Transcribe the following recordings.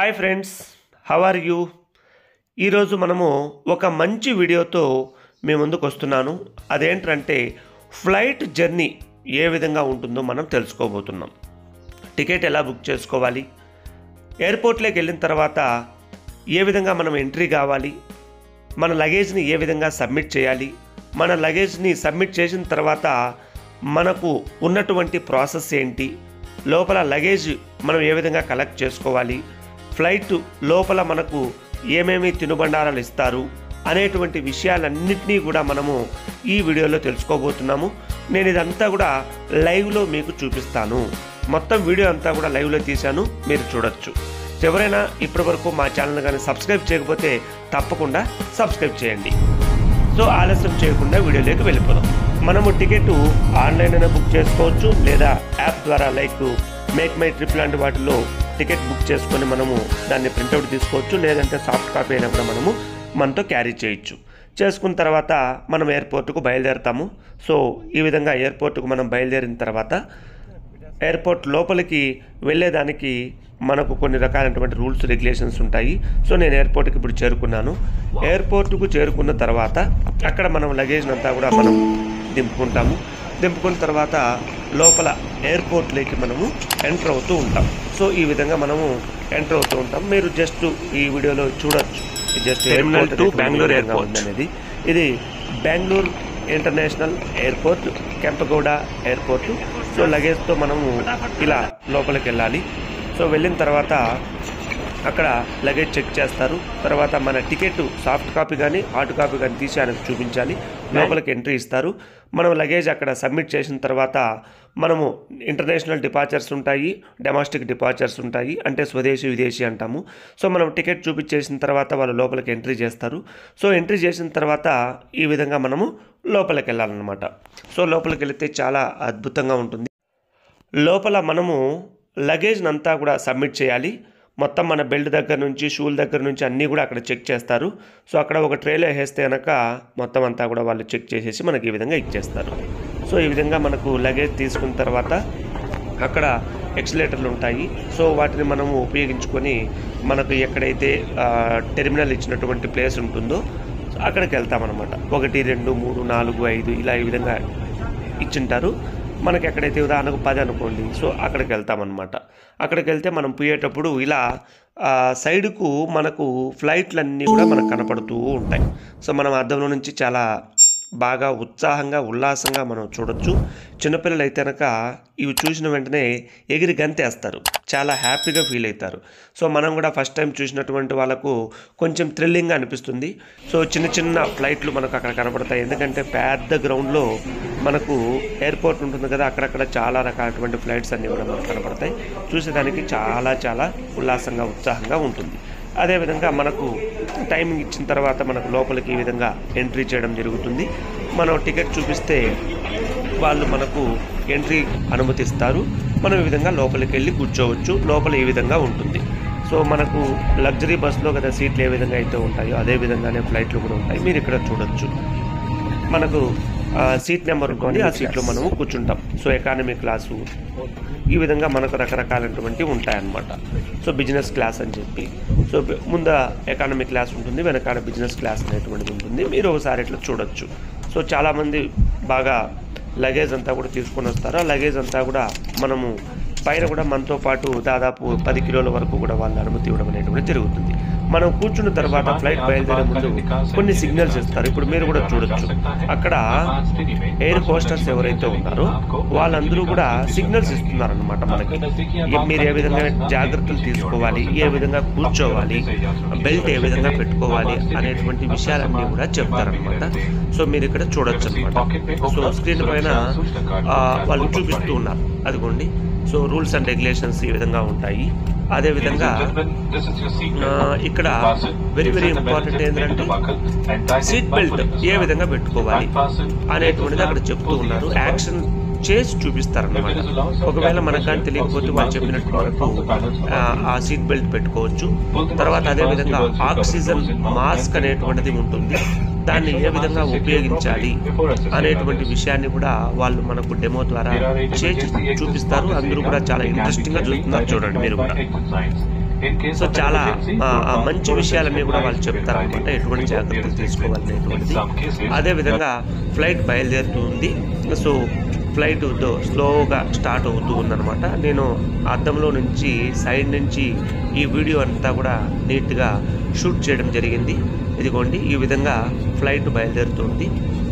Hi friends how are you ఈరోజు మనము ఒక మంచి వీడియోతో మీ ముందుకు వస్తున్నాను అదేంటంటే ఫ్లైట్ జర్నీ ఏ విధంగా ఉంటుందో మనం తెలుసుకోబోతున్నాం టికెట్ ఎలా బుక్ చేసుకోవాలి ఎయిర్పోర్ట్లోకి వెళ్ళిన తర్వాత ఏ విధంగా మనం ఎంట్రీ కావాలి మన లగేజ్ని ఏ విధంగా సబ్మిట్ చేయాలి మన లగేజ్ని సబ్మిట్ చేసిన తర్వాత మనకు ఉన్నటువంటి ప్రాసెస్ ఏంటి లోపల లగేజ్ మనం ఏ విధంగా కలెక్ట్ చేసుకోవాలి ఫ్లైట్ లోపల మనకు ఏమేమి తినుబండారాలు ఇస్తారు అనేటువంటి విషయాలన్నింటినీ కూడా మనము ఈ వీడియోలో తెలుసుకోబోతున్నాము నేను ఇదంతా కూడా లైవ్లో మీకు చూపిస్తాను మొత్తం వీడియో అంతా కూడా లైవ్లో తీశాను మీరు చూడొచ్చు ఎవరైనా ఇప్పటి వరకు మా ఛానల్ కానీ సబ్స్క్రైబ్ చేయకపోతే తప్పకుండా సబ్స్క్రైబ్ చేయండి సో ఆలస్యం చేయకుండా వీడియోలోకి వెళ్ళిపోదాం మనము టికెట్ ఆన్లైన్ అయినా బుక్ చేసుకోవచ్చు లేదా యాప్ ద్వారా లైక్ మేక్ మై ట్రిప్ లాంటి వాటిలో టికెట్ బుక్ చేసుకొని మనము దాన్ని ప్రింట్అవుట్ తీసుకోవచ్చు లేదంటే సాఫ్ట్ కాపీ అయినా కూడా మనము మనతో క్యారీ చేయొచ్చు చేసుకున్న తర్వాత మనం ఎయిర్పోర్ట్కు బయలుదేరుతాము సో ఈ విధంగా ఎయిర్పోర్ట్కు మనం బయలుదేరిన తర్వాత ఎయిర్పోర్ట్ లోపలికి వెళ్ళేదానికి మనకు కొన్ని రకాలైనటువంటి రూల్స్ రెగ్యులేషన్స్ ఉంటాయి సో నేను ఎయిర్పోర్ట్కి ఇప్పుడు చేరుకున్నాను ఎయిర్పోర్ట్కు చేరుకున్న తర్వాత అక్కడ మనం లగేజ్ అంతా కూడా మనం దింపుకుంటాము దింపుకున్న తర్వాత లోపల ఎయిర్పోర్ట్లోకి మనము ఎంటర్ అవుతూ ఉంటాం సో ఈ విధంగా మనము ఎంటర్ అవుతూ ఉంటాం మీరు జస్ట్ ఈ వీడియోలో చూడొచ్చు just Terminal to Bangalore Airport. అనేది ఇది Bengaluru international airport Kempegowda airport so లగేజ్తో మనము ఇలా లోపలికి వెళ్ళాలి సో వెళ్ళిన తర్వాత అక్కడ లగేజ్ చెక్ చేస్తారు తర్వాత మన టికెట్ సాఫ్ట్ కాపీ కానీ హార్డ్ కాపీ కానీ తీసి ఆయనకు చూపించాలి లోపలికి ఎంట్రీ ఇస్తారు మనం లగేజ్ అక్కడ సబ్మిట్ చేసిన తర్వాత మనము ఇంటర్నేషనల్ డిపార్చర్స్ ఉంటాయి డొమెస్టిక్ డిపార్చర్స్ ఉంటాయి అంటే స్వదేశీ విదేశీ అంటాము సో మనం టికెట్ చూపించేసిన తర్వాత వాళ్ళు లోపలికి ఎంట్రీ చేస్తారు సో ఎంట్రీ చేసిన తర్వాత ఈ విధంగా మనము లోపలికి వెళ్ళాలన్నమాట సో లోపలికి వెళితే చాలా అద్భుతంగా ఉంటుంది లోపల మనము లగేజ్ని అంతా కూడా సబ్మిట్ చేయాలి మొత్తం మన బెల్ట్ దగ్గర నుంచి షూల దగ్గర నుంచి అన్నీ కూడా అక్కడ చెక్ చేస్తారు సో అక్కడ ఒక ట్రేలో వేస్తే కనుక మొత్తం అంతా కూడా వాళ్ళు చెక్ చేసేసి మనకి ఈ విధంగా ఇచ్చేస్తారు సో ఈ విధంగా మనకు లగేజ్ తీసుకున్న తర్వాత అక్కడ ఎక్సిలేటర్లు ఉంటాయి సో వాటిని మనము ఉపయోగించుకొని మనకు ఎక్కడైతే ఆ, టెర్మినల్ ఇచ్చినటువంటి ప్లేస్ ఉంటుందో అక్కడికి వెళ్తామన్నమాట ఒకటి రెండు మూడు నాలుగు ఐదు ఇలా ఈ విధంగా ఇచ్చింటారు మనకి ఎక్కడైతే ఉదాహరణకు పది అనుకోండి సో అక్కడికి వెళ్తామన్నమాట అక్కడికి వెళ్తే మనం పోయేటప్పుడు ఇలా ఆ, సైడ్కు మనకు ఫ్లైట్లన్నీ కూడా మనకు కనపడుతూ ఉంటాయి సో మనం అద్దంలో నుంచి చాలా బాగా ఉత్సాహంగా ఉల్లాసంగా మనం చూడొచ్చు చిన్నపిల్లలు అయితే కనుక ఇవి చూసిన వెంటనే ఎగిరి గంతేస్తారు చాలా హ్యాపీగా ఫీల్ అవుతారు సో మనం కూడా ఫస్ట్ టైం చూసినటువంటి వాళ్ళకు కొంచెం థ్రిల్లింగ్గా అనిపిస్తుంది సో చిన్న చిన్న ఫ్లైట్లు మనకు అక్కడ కనపడతాయి ఎందుకంటే పెద్ద గ్రౌండ్లో మనకు ఎయిర్పోర్ట్ ఉంటుంది కదా అక్కడక్కడ చాలా రకాలైనటువంటి ఫ్లైట్స్ అన్నీ కూడా మనకు కనపడతాయి చూసేదానికి చాలా చాలా ఉల్లాసంగా ఉత్సాహంగా ఉంటుంది అదేవిధంగా మనకు టైమింగ్ ఇచ్చిన తర్వాత మనకు లోపలికి ఈ విధంగా ఎంట్రీ చేయడం జరుగుతుంది మనం టికెట్ చూపిస్తే వాళ్ళు మనకు ఎంట్రీ అనుమతిస్తారు మనం ఈ విధంగా లోపలికి వెళ్ళి కూర్చోవచ్చు లోపల ఈ విధంగా ఉంటుంది సో మనకు లగ్జరీ బస్సులో కదా సీట్లు ఏ విధంగా అయితే ఉంటాయో అదే విధంగానే ఫ్లైట్లు కూడా ఉంటాయి మీరు ఇక్కడ చూడొచ్చు మనకు ఆ, సీట్ నెంబర్ ఉంటుంది ఆ సీట్లో మనము కూర్చుంటాం సో ఎకానమీ క్లాసు ఈ విధంగా మనకు రకరకాలైనటువంటి ఉంటాయన్నమాట సో బిజినెస్ క్లాస్ అని చెప్పి సో బి- ముంద ఎకానమీ క్లాస్ ఉంటుంది వెనకాల బిజినెస్ క్లాస్ అనేటువంటిది ఉంటుంది మీరు ఒకసారి ఇట్లా చూడొచ్చు సో చాలామంది బాగా లగేజ్ అంతా కూడా తీసుకొని వస్తారు ఆ లగేజ్ అంతా కూడా మనము పైన కూడా మనతో పాటు దాదాపు పది కిలోల వరకు కూడా వాళ్ళు అనుమతి ఇవ్వడం అనేటువంటి జరుగుతుంది మనం కూర్చున్న తర్వాత ఫ్లైట్ బయలుదేరే ముందు కొన్ని సిగ్నల్స్ ఇస్తారు ఇప్పుడు మీరు కూడా చూడొచ్చు అక్కడ ఎయిర్ హోస్టర్స్ ఎవరైతే ఉన్నారో వాళ్ళందరూ కూడా సిగ్నల్స్ ఇస్తున్నారు అనమాట మనకి ఏ- మీరు ఏ విధంగా జాగ్రత్తలు తీసుకోవాలి ఏ విధంగా కూర్చోవాలి బెల్ట్ ఏ విధంగా పెట్టుకోవాలి అనేటువంటి విషయాలన్నీ కూడా చెప్తారనమాట సో మీరు ఇక్కడ చూడొచ్చు అనమాట సో స్క్రీన్ పైన ఆ, వాళ్ళు చూపిస్తూ ఉన్నారు అదిగోండి సో రూల్స్ అండ్ రెగ్యులేషన్స్ ఈ విధంగా ఉంటాయి అదేవిధంగా ఆ, ఇక్కడ వెరీ వెరీ ఇంపార్టెంట్ ఏంటంటే సీట్ బెల్ట్ ఏ విధంగా పెట్టుకోవాలి అనేటువంటిది అక్కడ చెప్తూ ఉన్నారు యాక్షన్ చేసి చూపిస్తారన్నమాట ఒకవేళ మనకు కానీ తెలియకపోతే వాళ్ళు చెప్పినట్టు మనకు ఆ, ఆ సీట్ బెల్ట్ పెట్టుకోవచ్చు తర్వాత అదే విధంగా ఆక్సిజన్ మాస్క్ అనేటువంటిది ఉంటుంది దాన్ని ఏ విధంగా ఉపయోగించాలి అనేటువంటి విషయాన్ని కూడా వాళ్ళు మనకు డెమో ద్వారా చేసి చూపిస్తారు అందరూ కూడా చాలా ఇంట్రెస్టింగ్ గా చూస్తున్నారు చూడండి మీరు కూడా In case సో of చాలా emergency, ఆ, ఆ broadcast మంచి for విషయాలన్నీ కూడా specific వాళ్ళు flights చెప్తారు with అనమాట flight ఎటువంటి to జాగ్రత్తలు Europe తీసుకోవాలనేటువంటిది In some cases, అదేవిధంగా ఫ్లైట్ బయలుదేరుతుంది సో ఫ్లైట్ దో- స్లోగా స్టార్ట్ అవుతూ ఉందన్నమాట నేను అద్దంలో నుంచి సైడ్ నుంచి ఈ వీడియో అంతా కూడా నీట్గా షూట్ చేయడం జరిగింది ఇదిగోండి ఈ విధంగా ఫ్లైట్ బయలుదేరుతుంది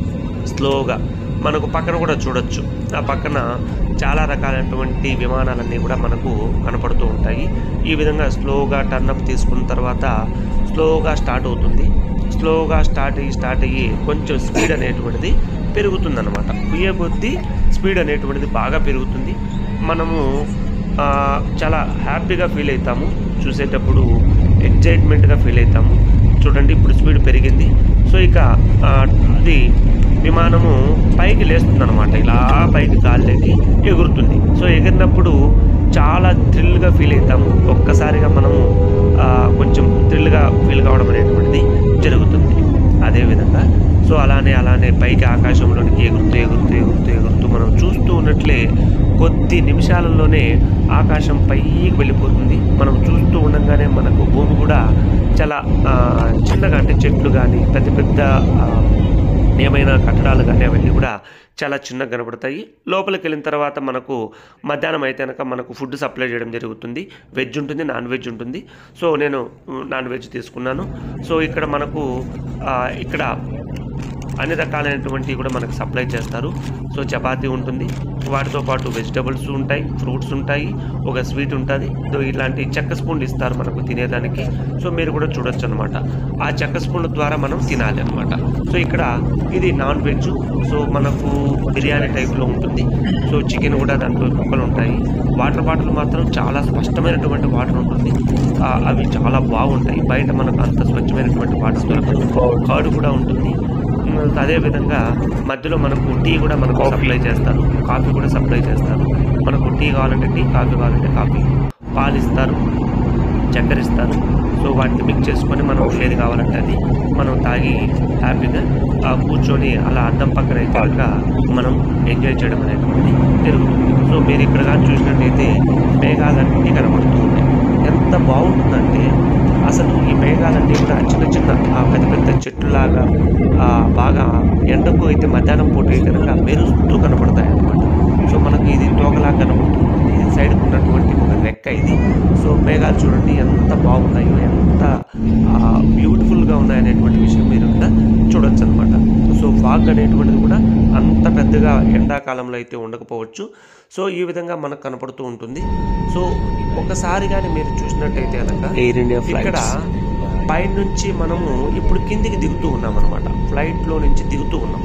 స్లోగా మనకు పక్కన కూడా చూడొచ్చు ఆ పక్కన చాలా రకాలైనటువంటి విమానాలన్నీ కూడా మనకు కనపడుతూ ఉంటాయి ఈ విధంగా స్లోగా టర్నప్ తీసుకున్న తర్వాత స్లోగా స్టార్ట్ అవుతుంది స్లోగా స్టార్ట్ అయ్యి స్టార్ట్ అయ్యి కొంచెం స్పీడ్ అనేటువంటిది పెరుగుతుందన్నమాట పోయే కొద్దీ స్పీడ్ అనేటువంటిది బాగా పెరుగుతుంది మనము ఆ, చాలా హ్యాపీగా ఫీల్ అవుతాము చూసేటప్పుడు ఎగ్జైట్మెంట్గా ఫీల్ అవుతాము చూడండి ఇప్పుడు స్పీడ్ పెరిగింది సో ఇక ఆ, అది విమానము పైకి లేస్తుంది అనమాట ఇలా పైకి గాల్లోకి ఎగురుతుంది సో ఎగిరినప్పుడు చాలా థ్రిల్గా ఫీల్ అవుతాము ఒక్కసారిగా మనము ఆ, కొంచెం థ్రిల్గా ఫీల్ కావడం అనేటువంటిది జరుగుతుంది అదేవిధంగా సో అలానే అలానే పైకి ఆకాశంలోనికి ఎగురుతూ ఎగురుతూ ఎగురుతూ ఎగురుతూ మనం చూస్తూ ఉన్నట్లే కొద్ది నిమిషాలలోనే ఆకాశం పైకి వెళ్ళిపోతుంది మనం చూస్తూ ఉండగానే మనకు భూమి కూడా చాలా ఆ, చిన్నగా అంటే చెట్లు కానీ పెద్ద పెద్ద ఆ, ఏమైనా కట్టడాలు కానీ అవన్నీ కూడా చాలా చిన్నగా కనబడతాయి లోపలికి వెళ్ళిన తర్వాత మనకు మధ్యాహ్నం అయితే కనుక మనకు ఫుడ్ సప్లై చేయడం జరుగుతుంది వెజ్ ఉంటుంది నాన్ వెజ్ ఉంటుంది సో నేను నాన్ వెజ్ తీసుకున్నాను సో ఇక్కడ మనకు ఆ, ఇక్కడ అన్ని రకాలైనటువంటివి కూడా మనకు సప్లై చేస్తారు సో చపాతీ ఉంటుంది వాటితో పాటు వెజిటబుల్స్ ఉంటాయి ఫ్రూట్స్ ఉంటాయి ఒక స్వీట్ ఉంటుంది సో ఇలాంటి చెక్క స్పూన్లు ఇస్తారు మనకు తినేదానికి సో మీరు కూడా చూడొచ్చు అనమాట ఆ చెక్క స్పూన్ల ద్వారా మనం తినాలి అనమాట సో ఇక్కడ ఇది నాన్ వెజ్ సో మనకు బిర్యానీ టైప్లో ఉంటుంది సో చికెన్ కూడా దాంట్లో ముక్కలు ఉంటాయి వాటర్ బాటిల్ మాత్రం చాలా స్పష్టమైనటువంటి వాటర్ ఉంటుంది ఆ, అవి చాలా బాగుంటాయి బయట మనకు అంత స్వచ్ఛమైనటువంటి వాటర్ దొరకదు కర్డ్ కూడా ఉంటుంది ఉమ్, అదేవిధంగా మధ్యలో మనకు టీ కూడా మనకు సప్లై చేస్తారు కాఫీ కూడా సప్లై చేస్తారు మనకు టీ కావాలంటే టీ కాఫీ కావాలంటే కాఫీ పాలు ఇస్తారు చక్కెర ఇస్తారు సో వాటిని మిక్స్ చేసుకొని మనం ఏది కావాలంటే అది మనం తాగి హ్యాపీగా ఆ, కూర్చొని అలా అద్దం పక్కన అయితే కనుక మనం ఎంజాయ్ చేయడం అనేటువంటిది జరుగుతుంది సో మీరు ఇక్కడ కానీ చూసినట్టయితే మేఘాలన్నీ కనబడుతూ ఉన్నాయి ఎంత బాగుంటుందంటే అసలు ఈ మేఘాలన్నీ కూడా చిన్న చిన్న ఆ, పెద్ద పెద్ద చెట్లులాగా ఆ, బాగా ఎండకు అయితే మధ్యాహ్నం పూట అయితే కనుక మెరుస్తూ కనబడతాయి అన్నమాట సో మనకు ఇది తోకలా కనబడుతుంది ఇది సైడ్ ఉన్నటువంటి ఒక రెక్క ఇది సో మేఘాలు చూడండి ఎంత బాగున్నాయో ఎంత బ్యూటిఫుల్గా ఉన్నాయనేటువంటి విషయం మీరు ఇక్కడ చూడొచ్చు అనమాట సో ఫాగ్ అనేటువంటిది కూడా అంత పెద్దగా ఎండాకాలంలో అయితే ఉండకపోవచ్చు సో ఈ విధంగా మనకు కనపడుతూ ఉంటుంది సో ఒకసారి కానీ మీరు చూసినట్టయితే కనుక ఎయిర్ ఇండియా ఇక్కడ ఫ్లైట్స్ పైనుంచి మనము ఇప్పుడు కిందికి దిగుతూ ఉన్నాం అనమాట ఫ్లైట్లో నుంచి దిగుతూ ఉన్నాం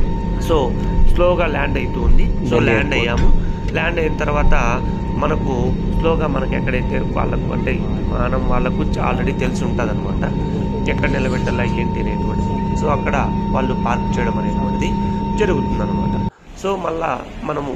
సో స్లోగా ల్యాండ్ అవుతూ ఉంది సో Delhi ల్యాండ్ airport. అయ్యాము ల్యాండ్ అయిన తర్వాత మనకు స్లోగా మనకి ఎక్కడైతే వాళ్ళకు అంటే మనం వాళ్ళకు ఆల్రెడీ తెలిసి ఉంటుంది అనమాట ఎక్కడ నిలబెట్టాలా ఏంటి అనేటువంటిది సో అక్కడ వాళ్ళు పార్క్ చేయడం అనేటువంటిది జరుగుతుంది అనమాట సో మళ్ళా మనము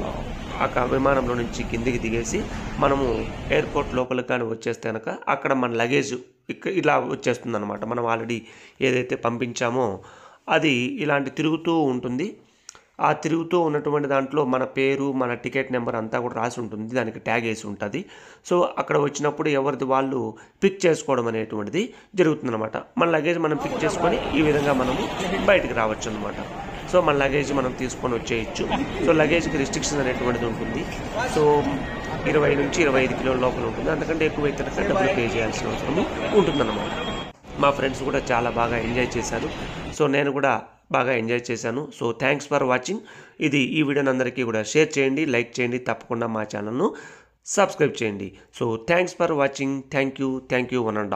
ఆ విమానంలో నుంచి కిందికి దిగేసి మనము ఎయిర్పోర్ట్ లోపలికి కానీ వచ్చేస్తే కనుక అక్కడ మన లగేజ్ ఇక్కడ ఇలా వచ్చేస్తుంది అనమాట మనం ఆల్రెడీ ఏదైతే పంపించామో అది ఇలాంటి తిరుగుతూ ఉంటుంది ఆ తిరుగుతూ ఉన్నటువంటి దాంట్లో మన పేరు మన టికెట్ నెంబర్ అంతా కూడా రాసి ఉంటుంది దానికి ట్యాగ్ వేసి ఉంటుంది సో అక్కడ వచ్చినప్పుడు ఎవరిది వాళ్ళు పిక్ చేసుకోవడం అనేటువంటిది జరుగుతుందన్నమాట మన లగేజ్ మనం పిక్ చేసుకొని ఈ విధంగా మనము బయటికి రావచ్చు అనమాట సో మన లగేజ్ మనం తీసుకొని వచ్చేయచ్చు సో లగేజ్కి రిస్ట్రిక్షన్ అనేటువంటిది ఉంటుంది సో ఇరవై నుంచి ఇరవై ఐదు కిలోల లోపల ఉంటుంది అంతకంటే ఎక్కువ అయితే కనుక డబ్బులు పే చేయాల్సిన అవసరం ఉంటుందన్నమాట మా ఫ్రెండ్స్ కూడా చాలా బాగా ఎంజాయ్ చేశారు సో నేను కూడా బాగా ఎంజాయ్ చేశాను సో థ్యాంక్స్ ఫర్ వాచింగ్ ఇది ఈ వీడియోని అందరికీ కూడా షేర్ చేయండి లైక్ చేయండి తప్పకుండా మా ఛానల్ను సబ్స్క్రైబ్ చేయండి so thanks for watching thank you thank you one and